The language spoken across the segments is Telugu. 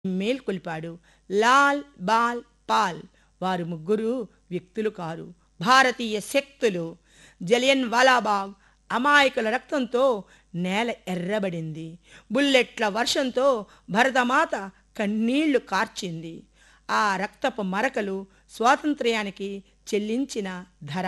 మేల్కొల్పాడు లాల్ బాల్ పాల్ వారు ముగ్గురు వ్యక్తులు కారు భారతీయ శక్తులు జలియన్ వాలాబాగ్ అమాయకుల రక్తంతో నేల ఎర్రబడింది బుల్లెట్ల వర్షంతో భరతమాత కన్నీళ్లు కార్చింది ఆ రక్తపు మరకలు స్వాతంత్ర్యానికి చెల్లించిన ధర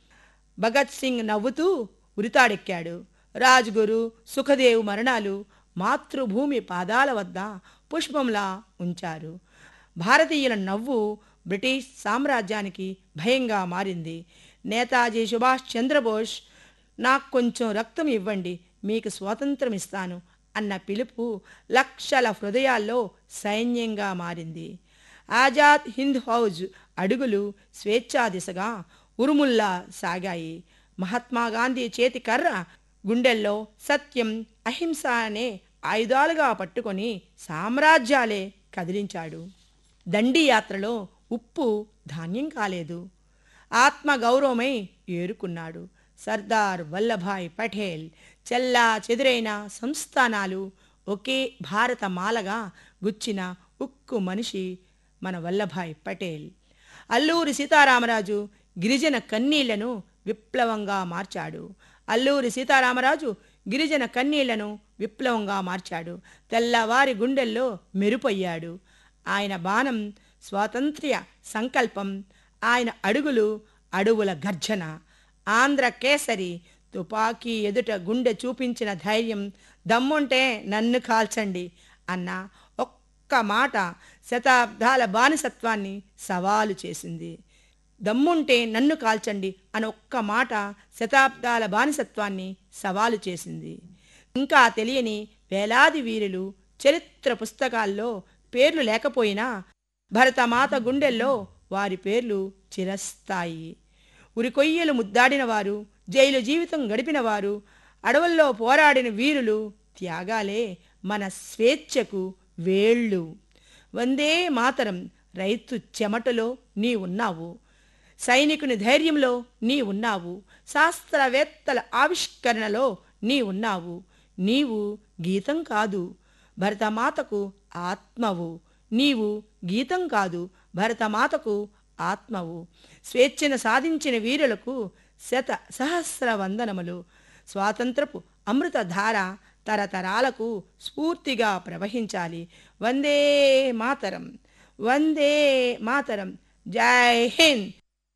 భగత్ సింగ్ నవ్వుతూ ఉరితాడెక్కాడు రాజ్గురు సుఖదేవ్ మరణాలు మాతృభూమి పాదాల వద్ద పుష్పంలా ఉంచారు భారతీయుల నవ్వు బ్రిటిష్ సామ్రాజ్యానికి భయంగా మారింది నేతాజీ సుభాష్ చంద్రబోస్ నాకు కొంచెం రక్తం ఇవ్వండి మీకు స్వాతంత్రం ఇస్తాను అన్న పిలుపు లక్షల హృదయాల్లో సైన్యంగా మారింది ఆజాద్ హింద్ ఫౌజ్ అడుగులు స్వేచ్ఛా దిశగా ఉరుముల్లా సాగాయి మహాత్మా గాంధీ చేతి కర్ర గుండెల్లో సత్యం అహింస అనే ఆయుధాలుగా పట్టుకొని సామ్రాజ్యాలే కదిలించాడు దండి యాత్రలో ఉప్పు ధాన్యం కాలేదు ఆత్మ గౌరవమై ఏరుకున్నాడు సర్దార్ వల్లభాయ్ పటేల్ చెల్లా చెదురైన సంస్థానాలు ఒకే భారత మాలగా గుచ్చిన ఉక్కు మనిషి మన వల్లభాయ్ పటేల్ అల్లూరి సీతారామరాజు గిరిజన కన్నీళ్లను విప్లవంగా మార్చాడు అల్లూరి సీతారామరాజు గిరిజన కన్నీళ్లను విప్లవంగా మార్చాడు తెల్లవారి గుండెల్లో మెరుపయ్యాడు ఆయన బాణం స్వాతంత్ర్య సంకల్పం ఆయన అడుగులు అడుగుల గర్జన ఆంధ్ర కేసరి తుపాకీ ఎదుట గుండె చూపించిన ధైర్యం దమ్ముంటే నన్ను కాల్చండి అన్న ఒక్క మాట శతాబ్దాల బానిసత్వాన్ని సవాలు చేసింది దమ్ముంటే నన్ను కాల్చండి అని ఒక్క మాట శతాబ్దాల బానిసత్వాన్ని సవాలు చేసింది ఇంకా తెలియని వేలాది వీరులు చరిత్ర పుస్తకాల్లో పేర్లు లేకపోయినా భరతమాత గుండెల్లో వారి పేర్లు చిరస్థాయి ఉరికొయ్యలు ముద్దాడిన వారు జైలు జీవితం గడిపిన వారు అడవుల్లో పోరాడిన వీరులు త్యాగాలే మన స్వేచ్ఛకు వేళ్ళు వందే మాతరం రైతు చెమటలో నీ ఉన్నావు సైనికుని ధైర్యంలో నీ ఉన్నావు శాస్త్రవేత్తల ఆవిష్కరణలో నీ ఉన్నావు నీవు గీతం కాదు భరతమాతకు ఆత్మవు నీవు గీతం కాదు భరతమాతకు ఆత్మవు స్వేచ్ఛను సాధించిన వీరులకు శత సహస్ర వందనములు స్వాతంత్రపు అమృతధార తరతరాలకు స్ఫూర్తిగా ప్రవహించాలి వందే మాతరం వందే మాతరం జై హింద్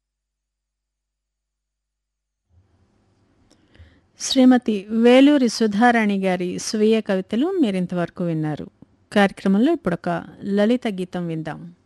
శ్రీమతి వేలూరి సుధారాణి గారి స్వీయ కవితలు మీరింతవరకు విన్నారు కార్యక్రమంలో ఇప్పుడొక లలిత గీతం విందాం